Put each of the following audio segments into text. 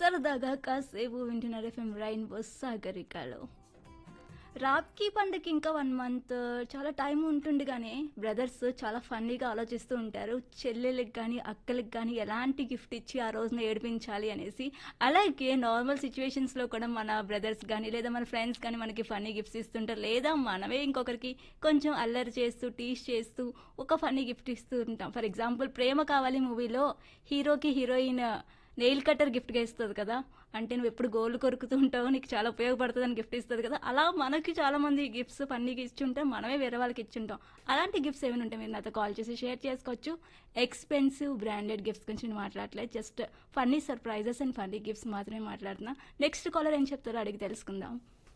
సరదాగా కాసేపు వింటున్నారు ఎఫ్ఎం రైన్బో సాగరికలో రాఖీ పండుగకి ఇంకా వన్ మంత్ చాలా టైం ఉంటుంది కానీ బ్రదర్స్ చాలా ఫన్నీగా ఆలోచిస్తూ ఉంటారు చెల్లెళ్ళకి కానీ అక్కలకి కానీ ఎలాంటి గిఫ్ట్ ఇచ్చి ఆ రోజున ఏడిపించాలి అనేసి అలాగే నార్మల్ సిచ్యువేషన్స్లో కూడా మన బ్రదర్స్ కానీ లేదా మన ఫ్రెండ్స్ కానీ మనకి ఫన్నీ గిఫ్ట్స్ ఇస్తుంటారు లేదా మనమే ఇంకొకరికి కొంచెం అల్లరి చేస్తూ టీస్ చేస్తూ ఒక ఫన్నీ గిఫ్ట్ ఇస్తూ ఉంటాం ఫర్ ఎగ్జాంపుల్ ప్రేమ కావాలి మూవీలో హీరోకి హీరోయిన్ నెయిల్ కట్టర్ గిఫ్ట్గా ఇస్తుంది కదా అంటే నువ్వు ఎప్పుడు గోల్డ్ కొరుకుతూ ఉంటావు నీకు చాలా ఉపయోగపడుతుంది అని గిఫ్ట్ ఇస్తుంది కదా అలా మనకి చాలా మంది గిఫ్ట్స్ ఫన్నీకి ఇచ్చుంటే మనమే వేరే వాళ్ళకి ఇచ్చుంటాం అలాంటి గిఫ్ట్స్ ఏమైనా ఉంటే మీరు నాతో కాల్ చేసి షేర్ చేసుకోవచ్చు ఎక్స్పెన్సివ్ బ్రాండెడ్ గిఫ్ట్స్ గురించి నేను మాట్లాడలేదు just funny surprises and funny gifts మాత్రమే మాట్లాడుతున్నా నెక్స్ట్ కాలర్ ఏం చెప్తారో అడిగి తెలుసుకుందాం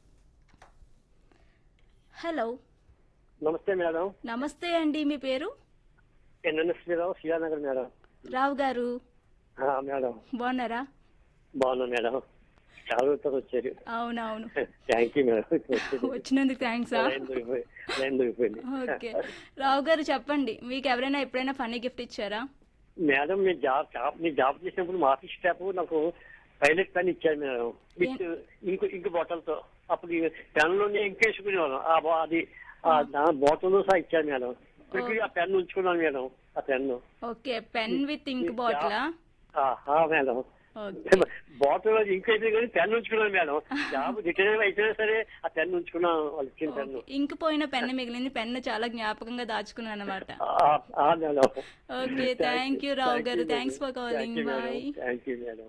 హలో నమస్తే మేడం నమస్తే అండి మీ పేరు ఎన్ఎన్ఎస్పీరావు శ్రీరానగర్ మేడం రావు గారు ఆ, మేడం బాగున్నారా బాగున్నా మేడం చాలా రోజులు వచ్చారు అవునవును థ్యాంక్ యూ మేడం వచ్చేది. వచ్చినందుకు థ్యాంక్స్ లైన్ దొరికిపోయి- లైన్ దొరికిపోయింది ఓకే రావు గారు చెప్పండి మీకు ఎవరైనా ఎప్పుడైనా ఫన్నీ గిఫ్ట్ ఇచ్చారా మేడం మీ జాబ్ జాబ్ మీ జాబ్ చేసినప్పుడు మా ఆఫీస్ స్టాఫ్ నాకు పైలట్ పెన్ ఇచ్చారు మేడం విత్ ఇంకు ఇంకు బాటిల్తో అప్పుడు పెన్లోనే ఇంక వేసుకునేవాళ్ళం ఆ బా- అది బాటిల్ సహా ఇచ్చారు మేడం ఇప్పటికీ ఆ పెన్ ఉంచుకున్నాను మేడం ఆ pen okay pen with ink బాటిలా ఆ, ఆ, మేడం ఓకే బాటిల్ ఇంక్ అయితే కానీ పెన్ ఉంచుకున్నాను మేడం జాబ్ రిటైర్ అయిపోయినా సరే ఆ పెన్ ఉంచుకున్నాను వాళ్ళు ఇచ్చిన పెన్ను ఇంక్ పోయిన పెన్ మిగిలింది పెన్ చాలా జ్ఞాపకంగా దాచుకున్నాను అనమాట ఆ, ఆ, madam okay thank you Rao గారు thanks for calling bye thank you madam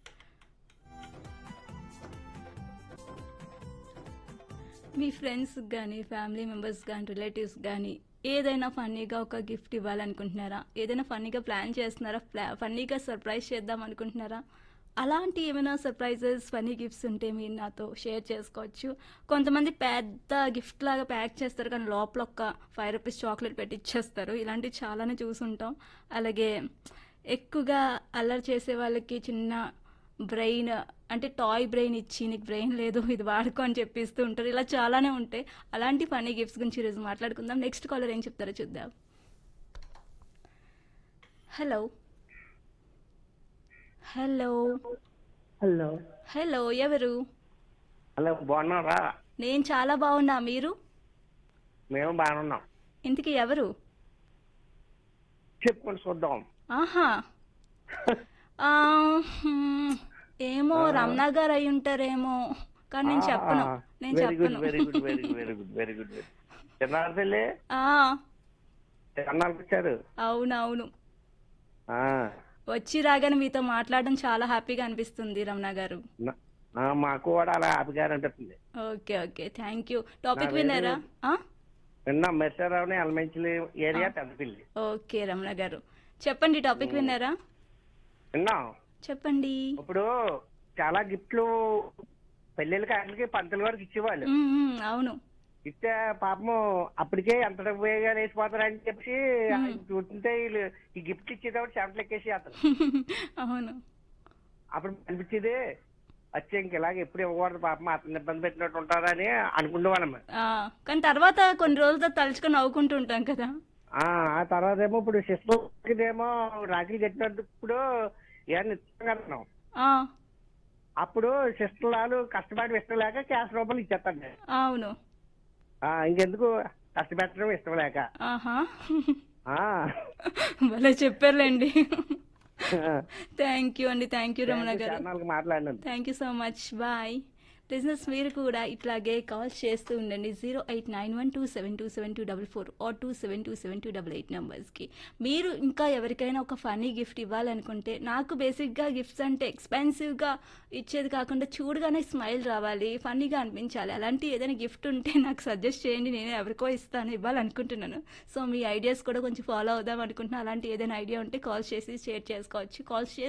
మీ ఫ్రెండ్స్ కానీ ఫ్యామిలీ మెంబర్స్ కానీ రిలేటివ్స్ కానీ ఏదైనా ఫన్నీగా ఒక గిఫ్ట్ ఇవ్వాలనుకుంటున్నారా ఏదైనా ఫన్నీగా ప్లాన్ చేస్తున్నారా ప్లా ఫన్నీగా సర్ప్రైజ్ చేద్దాం అనుకుంటున్నారా అలాంటి ఏమైనా సర్ప్రైజెస్ ఫన్నీ గిఫ్ట్స్ ఉంటే మీరు నాతో షేర్ చేసుకోవచ్చు కొంతమంది పెద్ద గిఫ్ట్ లాగా ప్యాక్ చేస్తారు కానీ లోపల ఒక ఫైవ్ రూపీస్ చాక్లెట్ పెట్టి ఇచ్చేస్తారు ఇలాంటివి చాలానే చూసుంటాం అలాగే ఎక్కువగా అల్లరి చేసే వాళ్ళకి చిన్న బ్రెయిన్ అంటే టాయ్ బ్రెయిన్ ఇచ్చి నీకు బ్రెయిన్ లేదు ఇది వాడుకో అని చెప్పిస్తూ ఉంటారు ఇలా చాలానే ఉంటాయి అలాంటి ఫనీ గిఫ్ట్స్ గురించి ఈరోజు మాట్లాడుకుందాం నెక్స్ట్ కాలర్ ఏం చెప్తారో చూద్దాం హలో హలో హలో హలో ఎవరు హలో బాగున్నారా నేను చాలా బాగున్నా మీరు మేము బాగున్నాం ఇంతకీ ఎవరు చెప్పుకొని చూద్దాం ఆహా ఆ, హ్మ్, ఏమో రమణ గారు అయి ఉంటారేమో కానీ నేను చెప్పను నేను వెరీ గుడ్ చెప్పను very good very good very good very good చిన్నారు తల్లి ఆ, చిన్నారికి వచ్చారు అవునవును ఆ, వచ్చి రాగానే మీతో మాట్లాడడం చాలా హ్యాపీగా అనిపిస్తుంది రమణ గారు నా- ఆ, మాకు కూడా అలా ఆపిగారు అనిపిస్తుంది okay okay thank you topic నా విన్నారా ఆ? విన్నాం మెస్సారావుని ఎలమెంచలి ఏరియా పెద్దపిల్లి ఓకే రమణ గారు చెప్పండి టాపిక్ విన్నారా విన్నాం చెప్పండి ఇప్పుడు చాలా గిఫ్ట్లు పెళ్ళిళ్ళకి వాటికి పంతుల వరకు ఇచ్చేవాళ్ళు ఉమ్, ఉమ్, అవును ఇస్తే పాపము అప్పటికే ఎంత డబ్బు వేసిపోతారని చెప్పి ఆయన చూస్తుంటే వీళ్ళు ఈ గిఫ్ట్ ఇచ్చేటప్పుడు చెమటలు ఎక్కేసి అతను అవును అప్పుడు అనిపించేది వచ్చే ఇంక ఇలాగ ఎప్పుడు ఇవ్వకూడదు పాపం అతను ఇబ్బంది పెట్టినట్టు ఉంటారని అనుకునేవాళ్ళం ఆ, కానీ తర్వాత కొన్ని రోజులతో తలుచుకొని నవ్వుకుంటూ ఉంటాం కదా ఆ ఆ తర్వాత ఏమో ఇప్పుడు సిస్టర్ ఏమో రాఖీలు కట్టినప్పుడు ఏమన్నా ఇస్తాం కదా ఆ, అప్పుడు సిస్టర్ వాళ్ళు కష్టపడి ఇష్టం లేక క్యాష్ రూపాయలు ఇచ్చేస్తాను అవును ఆ, ఇంకెందుకు కష్టపెట్టడం ఇష్టం లేక ఆహా ఆ. భలే చెప్పారులేండి థ్యాంక్ యూ అండి థ్యాంక్ యూ రమణ గారు ఛానల్కి మాట్లాడినందుకు thank you so much bye business మీరు కూడా ఇట్లాగే కాల్ చేస్తూ ఉండండి zero eight nine one two seven two seven two double four or two seven two seven two double eight నెంబర్స్కి మీరు ఇంకా ఎవరికైనా ఒక ఫనీ గిఫ్ట్ ఇవ్వాలనుకుంటే నాకు బేసిక్గా గిఫ్ట్స్ అంటే ఎక్స్పెన్సివ్గా ఇచ్చేది కాకుండా చూడగానే స్మైల్ రావాలి ఫన్నీగా అనిపించాలి అలాంటి ఏదైనా గిఫ్ట్ ఉంటే నాకు సజెస్ట్ చేయండి నేను ఎవరికో ఇస్తాను ఇవ్వాలనుకుంటున్నాను సో మీ ఐడియాస్ కూడా కొంచెం ఫాలో అవుదాం అనుకుంటున్నాను అలాంటి ఏదైనా ఐడియా ఉంటే కాల్ చేసి షేర్ చేసుకోవచ్చు కాల్ చేసి